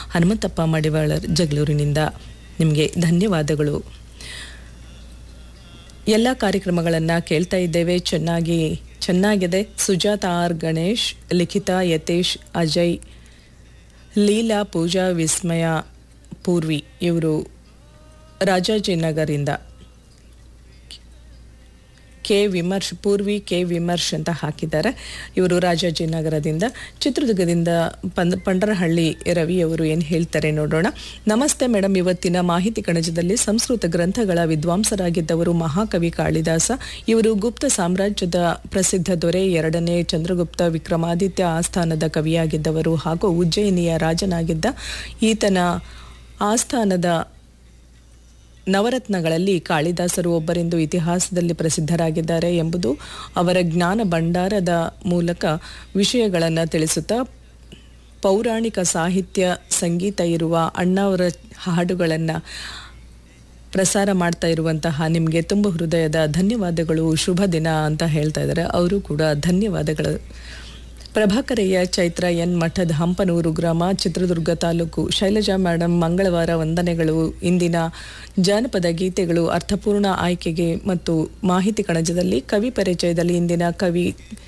ಹನುಮಂತಪ್ಪ ಮಡಿವಾಳರ್ ಜಗಳೂರಿನಿಂದ ನಿಮಗೆ ಧನ್ಯವಾದಗಳು ಎಲ್ಲ ಕಾರ್ಯಕ್ರಮಗಳನ್ನು ಕೇಳ್ತಾ ಇದ್ದೇವೆ ಚೆನ್ನಾಗಿ ಚೆನ್ನಾಗಿದೆ ಸುಜಾತ ಆರ್ ಗಣೇಶ್ ಲಿಖಿತಾ ಯತೇಶ್ ಅಜಯ್ ಲೀಲಾ ಪೂಜಾ ವಿಸ್ಮಯ ಪೂರ್ವಿ ಇವರು ರಾಜಾಜಿನಗರಿಂದ ಕೆ ವಿಮರ್ಶ್ ಪೂರ್ವಿ ಕೆ ವಿಮರ್ಶ್ ಅಂತ ಹಾಕಿದ್ದಾರೆ ಇವರು ರಾಜಾಜಿನಗರದಿಂದ ಚಿತ್ರದುರ್ಗದಿಂದ ಪಂದ್ ಪಂಡರಹಳ್ಳಿ ರವಿ ಅವರು ಏನು ಹೇಳ್ತಾರೆ ನೋಡೋಣ ನಮಸ್ತೆ ಮೇಡಮ್ ಇವತ್ತಿನ ಮಾಹಿತಿ ಕಣಜದಲ್ಲಿ ಸಂಸ್ಕೃತ ಗ್ರಂಥಗಳ ವಿದ್ವಾಂಸರಾಗಿದ್ದವರು ಮಹಾಕವಿ ಕಾಳಿದಾಸ ಇವರು ಗುಪ್ತ ಸಾಮ್ರಾಜ್ಯದ ಪ್ರಸಿದ್ಧ ದೊರೆ ಎರಡನೇ ಚಂದ್ರಗುಪ್ತ ವಿಕ್ರಮಾದಿತ್ಯ ಆಸ್ಥಾನದ ಕವಿಯಾಗಿದ್ದವರು ಹಾಗೂ ಉಜ್ಜಯಿನಿಯ ರಾಜನಾಗಿದ್ದ ಈತನ ಆಸ್ಥಾನದ ನವರತ್ನಗಳಲ್ಲಿ ಕಾಳಿದಾಸರು ಒಬ್ಬರೆಂದು ಇತಿಹಾಸದಲ್ಲಿ ಪ್ರಸಿದ್ಧರಾಗಿದ್ದಾರೆ ಎಂಬುದು ಅವರ ಜ್ಞಾನ ಭಂಡಾರದ ಮೂಲಕ ವಿಷಯಗಳನ್ನು ತಿಳಿಸುತ್ತಾ ಪೌರಾಣಿಕ ಸಾಹಿತ್ಯ ಸಂಗೀತ ಇರುವ ಅಣ್ಣವರ ಹಾಡುಗಳನ್ನು ಪ್ರಸಾರ ಮಾಡ್ತಾ ಇರುವಂತಹ ನಿಮಗೆ ತುಂಬ ಹೃದಯದ ಧನ್ಯವಾದಗಳು ಶುಭ ದಿನ ಅಂತ ಹೇಳ್ತಾ ಇದ್ದಾರೆ ಅವರು ಕೂಡ ಧನ್ಯವಾದಗಳು ಪ್ರಭಾಕರಯ್ಯ ಚೈತ್ರ ಎನ್ ಮಠದ ಹಂಪನೂರು ಗ್ರಾಮ ಚಿತ್ರದುರ್ಗ ತಾಲೂಕು ಶೈಲಜಾ ಮೇಡಮ್ ಮಂಗಳವಾರ ವಂದನೆಗಳು ಇಂದಿನ ಜಾನಪದ ಗೀತೆಗಳು ಅರ್ಥಪೂರ್ಣ ಆಯ್ಕೆಗೆ ಮತ್ತು ಮಾಹಿತಿ ಕಣಜದಲ್ಲಿ ಕವಿ ಪರಿಚಯದಲ್ಲಿ ಇಂದಿನ ಕವಿ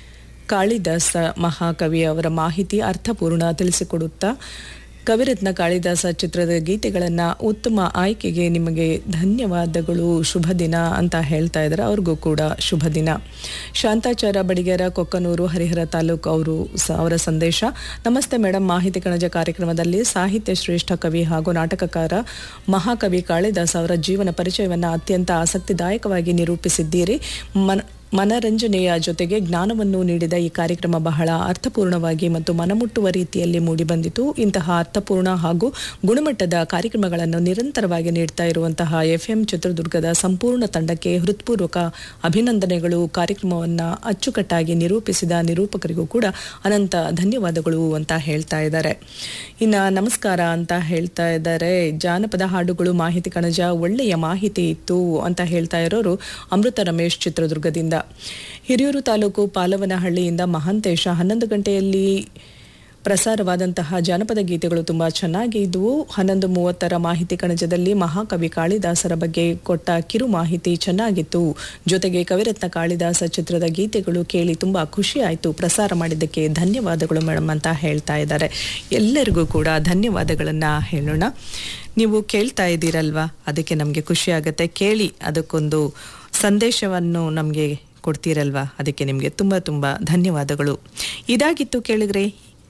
ಕಾಳಿದಾಸ ಮಹಾಕವಿ ಅವರ ಮಾಹಿತಿ ಅರ್ಥಪೂರ್ಣ ತಿಳಿಸಿಕೊಡುತ್ತಾ ಕವಿರತ್ನ ಕಾಳಿದಾಸ ಚಿತ್ರದ ಗೀತೆಗಳನ್ನು ಉತ್ತಮ ಆಯ್ಕೆಗೆ ನಿಮಗೆ ಧನ್ಯವಾದಗಳು ಶುಭ ದಿನ ಅಂತ ಹೇಳ್ತಾ ಇದ್ದಾರೆ ಅವ್ರಿಗೂ ಕೂಡ ಶುಭ ದಿನ ಶಾಂತಾಚಾರ ಬಡಿಗೆರ ಕೊಕ್ಕನೂರು ಹರಿಹರ ತಾಲೂಕು ಅವರು ಸ- ಅವರ ಸಂದೇಶ ನಮಸ್ತೆ ಮೇಡಮ್ ಮಾಹಿತಿ ಕಣಜ ಕಾರ್ಯಕ್ರಮದಲ್ಲಿ ಸಾಹಿತ್ಯ ಶ್ರೇಷ್ಠ ಕವಿ ಹಾಗೂ ನಾಟಕಕಾರ ಮಹಾಕವಿ ಕಾಳಿದಾಸ ಅವರ ಜೀವನ ಪರಿಚಯವನ್ನು ಅತ್ಯಂತ ಆಸಕ್ತಿದಾಯಕವಾಗಿ ನಿರೂಪಿಸಿದ್ದೀರಿ ಮನ ಮನರಂಜನೆಯ ಜೊತೆಗೆ ಜ್ಞಾನವನ್ನು ನೀಡಿದ ಈ ಕಾರ್ಯಕ್ರಮ ಬಹಳ ಅರ್ಥಪೂರ್ಣವಾಗಿ ಮತ್ತು ಮನಮುಟ್ಟುವ ರೀತಿಯಲ್ಲಿ ಮೂಡಿಬಂದಿತು ಇಂತಹ ಅರ್ಥಪೂರ್ಣ ಹಾಗೂ ಗುಣಮಟ್ಟದ ಕಾರ್ಯಕ್ರಮಗಳನ್ನು ನಿರಂತರವಾಗಿ ನೀಡ್ತಾ ಇರುವಂತಹ ಎಫ್ಎಂ ಚಿತ್ರದುರ್ಗದ ಸಂಪೂರ್ಣ ತಂಡಕ್ಕೆ ಹೃತ್ಪೂರ್ವಕ ಅಭಿನಂದನೆಗಳು ಕಾರ್ಯಕ್ರಮವನ್ನು ಅಚ್ಚುಕಟ್ಟಾಗಿ ನಿರೂಪಿಸಿದ ನಿರೂಪಕರಿಗೂ ಕೂಡ ಅನಂತ ಧನ್ಯವಾದಗಳು ಅಂತ ಹೇಳ್ತಾ ಇದ್ದಾರೆ ಇನ್ನ ನಮಸ್ಕಾರ ಅಂತ ಹೇಳ್ತಾ ಇದ್ದಾರೆ ಜಾನಪದ ಹಾಡುಗಳು ಮಾಹಿತಿ ಕಣಜ ಒಳ್ಳೆಯ ಮಾಹಿತಿ ಇತ್ತು ಅಂತ ಹೇಳ್ತಾ ಇರೋರು ಅಮೃತ ರಮೇಶ್ ಚಿತ್ರದುರ್ಗದಿಂದ ಹಿರಿಯೂರು ತಾಲೂಕು ಪಾಲವನಹಳ್ಳಿಯಿಂದ ಮಹಾಂತೇಶ ಹನ್ನೊಂದು ಗಂಟೆಯಲ್ಲಿ ಪ್ರಸಾರವಾದಂತಹ ಜಾನಪದ ಗೀತೆಗಳು ತುಂಬಾ ಚೆನ್ನಾಗಿ ಇದ್ವು ಹನ್ನೊಂದು ಮೂವತ್ತರ ಮಾಹಿತಿ ಕಣಜದಲ್ಲಿ ಮಹಾಕವಿ ಕಾಳಿದಾಸರ ಬಗ್ಗೆ ಕೊಟ್ಟ ಕಿರು ಮಾಹಿತಿ ಚೆನ್ನಾಗಿತ್ತು ಜೊತೆಗೆ ಕವಿರತ್ನ ಕಾಳಿದಾಸ ಚಿತ್ರದ ಗೀತೆಗಳು ಕೇಳಿ ತುಂಬಾ ಖುಷಿ ಆಯಿತು ಪ್ರಸಾರ ಮಾಡಿದ್ದಕ್ಕೆ ಧನ್ಯವಾದಗಳು ಮೇಡಮ್ ಅಂತ ಹೇಳ್ತಾ ಇದ್ದಾರೆ ಎಲ್ಲರಿಗೂ ಕೂಡ ಧನ್ಯವಾದಗಳನ್ನ ಹೇಳೋಣ ನೀವು ಕೇಳ್ತಾ ಇದ್ದೀರಲ್ವಾ ಅದಕ್ಕೆ ನಮಗೆ ಖುಷಿ ಆಗುತ್ತೆ ಕೇಳಿ ಅದಕ್ಕೊಂದು ಸಂದೇಶವನ್ನು ನಮಗೆ ಕೊಡ್ತೀರಲ್ವಾ ಅದಕ್ಕೆ ನಿಮಗೆ ತುಂಬ ತುಂಬ ಧನ್ಯವಾದಗಳು ಇದಾಗಿತ್ತು ಕೇಳಿದ್ರೆ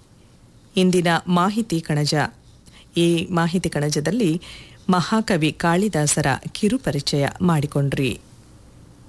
ಇಂದಿನ ಮಾಹಿತಿ ಕಣಜ ಈ ಮಾಹಿತಿ ಕಣಜದಲ್ಲಿ ಮಹಾಕವಿ ಕಾಳಿದಾಸರ ಕಿರು ಪರಿಚಯ ಮಾಡಿಕೊಂಡ್ರಿ